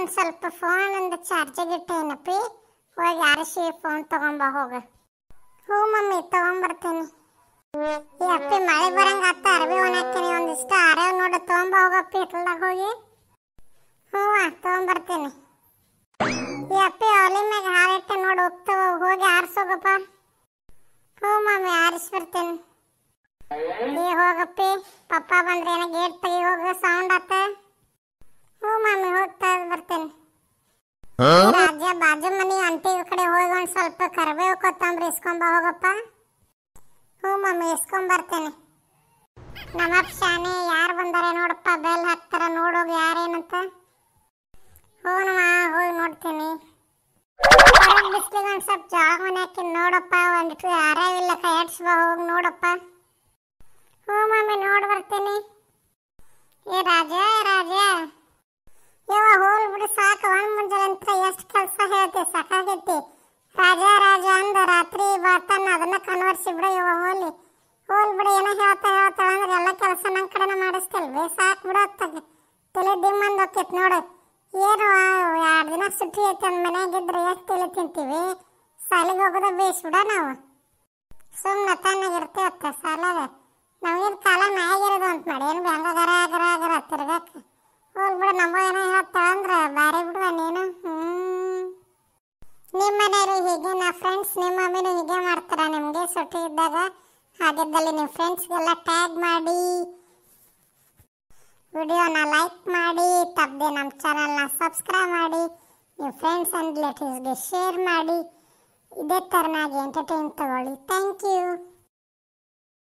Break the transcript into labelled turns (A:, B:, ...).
A: ಒಂದು ಸ್ವಲ್ಪ ಫೋನ್ ಒಂದು ಚಾರ್ಜಿಗೆ ಇಟ್ಟೇನಪ್ಪಿ ಹೋಗಿ ಆರಿಸಿ ಫೋನ್ ತಗೊಂಬ ಹೋಗ ಹ್ಞೂ ಮಮ್ಮಿ ತಗೊಂಬರ್ತೀನಿ ಈ ಅಪ್ಪಿ ಮಳೆ ಬರಂಗ ಆತ ಅರಬಿ ಒಣಾಕ್ತೀನಿ ಒಂದಿಷ್ಟು ಆರೇವ್ ನೋಡು ತಗೊಂಬ ಹೋಗಪ್ಪಿ ಹಿತ್ತಲ್ದಾಗ ಹೋಗಿ ಹ್ಞೂ ತಗೊಂಬರ್ತೀನಿ ಈ ಅಪ್ಪಿ ಒಲಿ ಮ್ಯಾಗ ಹಾಲಿಟ್ಟು ನೋಡು ಹೋಗ್ತಾವ ಹೋಗಿ ಆರಿಸೋಗಪ್ಪ ಹ್ಞೂ ಮಮ್ಮಿ ಆರಿಸ್ಬಿಡ್ತೀನಿ ಈ ಹೋಗಪ್ಪಿ ಪಪ್ಪ ಬಂದ್ರೆ ಏನೋ ಗೇಟ್ ತೆಗಿ ಹೋಗ ಸೌಂಡ್ ಆತ ಹ್ಞೂ ಮಮ್ಮಿ ಹೋಗ್ತಾ ಬರ್ತೇನೆ ರಾಜ ಬಾಜು ಮನಿ ಅಂಟಿ ಕಡೆ ಹೋಗಿ ಒಂದ್ ಸ್ವಲ್ಪ ಕರಿಬೇವು ಕೊತ್ತಂಬರಿ ಇಸ್ಕೊಂಬ ಹೋಗಪ್ಪ ಹ್ಞೂ ಮಮ್ಮಿ ಇಸ್ಕೊಂಡ್ ಬರ್ತೇನೆ ನಮ್ಮಪ್ಪ ಶಾನೆ ಯಾರು ಬಂದಾರೆ ನೋಡಪ್ಪ ಬೆಲ್ ಹಾಕ್ತಾರ ನೋಡೋಗಿ ಯಾರೇನಂತ ಹ್ಞೂ ನಮ್ಮ ಹೋಗಿ ನೋಡ್ತೀನಿ ಹೊರಗ್ ಬಿಸ್ಲಿಗೆ ಒಂದ್ ಸ್ವಲ್ಪ ಜೋಳ ಮನೆ ಹಾಕಿ ನೋಡಪ್ಪ ಒಂದಿಟ್ಟು ಯಾರ್ಯಾವಿಲ್ಲ ಕೈ ಆಡ್ಸ್ಬಾ ಹೋಗಿ ನೋಡಪ್ಪ ಹ್ಞೂ ಮಮ್ಮಿ ನೋಡಿ ಬರ್ತೀನಿ ಏ ರಾಜ ರಾಜ ಯವ್ವ ಹೋಲ್ ಬಿಡು ಸಾಕು ಒಂದ್ ಮುಂಜಾನೆ ಅಂತ ಎಷ್ಟು ಕೆಲಸ ಹೇಳ್ತಿ ಸಾಕಾಗೈತಿ ರಾಜ ರಾಜ ಅಂದ ರಾತ್ರಿ ಬರ್ತಾನ ಅದನ್ನ ಕನ್ವರ್ಸಿ ಬಿಡು ಯವ್ವ ಹೋಲಿ ಹೋಲ್ ಬಿಡು ಏನೋ ಹೇಳ್ತಾ ಹೇಳ್ತಾಳ ಅಂದ್ರೆ ಎಲ್ಲ ಕೆಲಸ ನನ್ ಕಡೆನ ಮಾಡಿಸ್ತಲ್ವೇ ಸಾಕು ಬಿಡು ಅತ್ತಾಗ ತಲೆ ದಿಮ್ಮಂದ್ ಹೋಕೈತಿ ನೋಡು ಏನು ಎರಡು ದಿನ ಸುಟ್ಟಿ ಐತಿ ಅಂದ್ ಮನ್ಯಾಗಿದ್ರೆ ಎಷ್ಟು ತಲೆ ತಿಂತೀವಿ ಸಾಲಿಗೆ ಹೋಗೋದ ಬೇಸ್ ಬಿಡ ನಾವು ಸುಮ್ಮನೆ ತಣ್ಣಗಿರ್ತೇವತ್ತ ಸಾಲಾಗ ನಾವೇನು ಕಾಲ ಮ್ಯಾಗಿರೋದು ಅಂತ ಮಾಡಿ ಏನು ಹೆಂಗ ಗರ ಗರ ಗರ ತಿರ್ಗಾಕ ಹೋಲ್ ಬಿಡು ನಮ್ಮ ಏನೋ ಹೇಳ್ತಾಳ ಅಂದ್ರ ಬಾರಿ ಬಿಡುವ ನೀನು ಹ್ಮ್ ನಿಮ್ಮ ಮನೆಯವರು ಹೀಗೆ ನಾ ಫ್ರೆಂಡ್ಸ್ ನಿಮ್ಮ ಮಮ್ಮಿನೂ ಹೀಗೆ ಮಾಡ್ತಾರ ನಿಮಗೆ ಸುಟ್ಟಿ ಇದ್ದಾಗ ಹಾಗಿದ್ದಲ್ಲಿ ನಿಮ್ಮ ಫ್ರೆಂಡ್ಸ್ಗೆಲ್ಲ ಟ್ಯಾಗ್ ಮಾಡಿ ವಿಡಿಯೋನ ಲೈಕ್ ಮಾಡಿ ತಪ್ಪದೆ ನಮ್ಮ ಚಾನಲ್ನ ಸಬ್ಸ್ಕ್ರೈಬ್ ಮಾಡಿ ನಿಮ್ಮ ಫ್ರೆಂಡ್ಸ್ ಆ್ಯಂಡ್ ರಿಲೇಟಿವ್ಸ್ಗೆ ಶೇರ್ ಮಾಡಿ ಇದೇ ಥರನಾಗಿ ಎಂಟರ್ಟೈನ್ ತಗೊಳ್ಳಿ ಥ್ಯಾಂಕ್ ಯು